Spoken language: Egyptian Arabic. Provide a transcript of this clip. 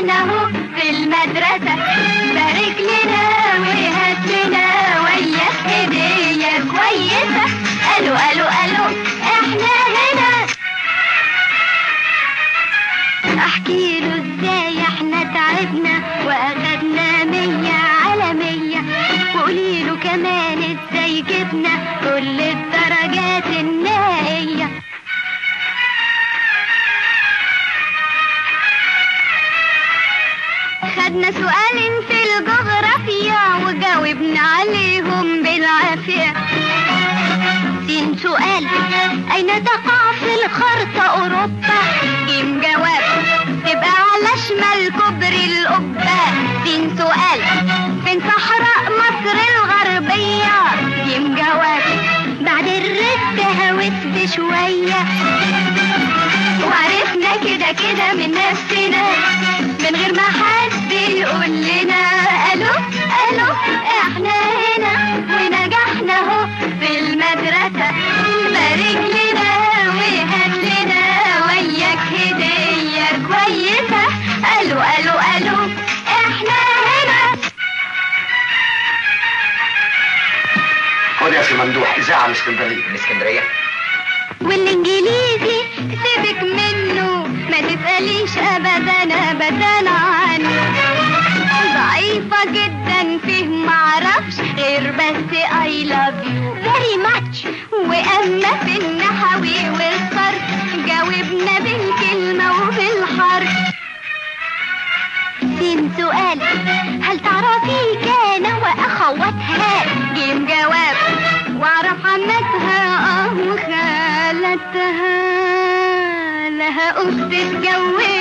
احنا اهو في المدرسة بارك لنا وهات لنا وياك هدية كويسة قالوا قالوا قالوا احنا هنا احكي له ازاي احنا تعبنا واخدنا مية على مية وقولي له كمان ازاي جبنا كل الدرجات النهائية خدنا سؤال في الجغرافيا وجاوبنا عليهم بالعافية سين سؤال أين تقع في الخرطة أوروبا جيم جواب تبقى على شمال كوبري القبة سين سؤال فين صحراء مصر الغربية جيم جواب بعد الرد هوت بشوية وعرفنا كده كده من نفسنا من غير ما حد يقول لنا الو الو احنا هنا ونجحنا اهو في المدرسة بارك لنا وهات لنا وياك هدية كويسة الو الو الو احنا هنا خد يا سي ممدوح اذاعه من اسكندريه من اسكندريه والانجليزي سيبك منه ما تسأليش ابدا ابدا عنه ضعيفة جدا فيه معرفش غير بس I love you very much واما في النحوي والصرف جاوبنا بالكلمة وبالحرف سين سؤال هل تعرفي كان واخواتها جيم جواب واعرف عمتها اه وخالتها لها اخت اتجوزت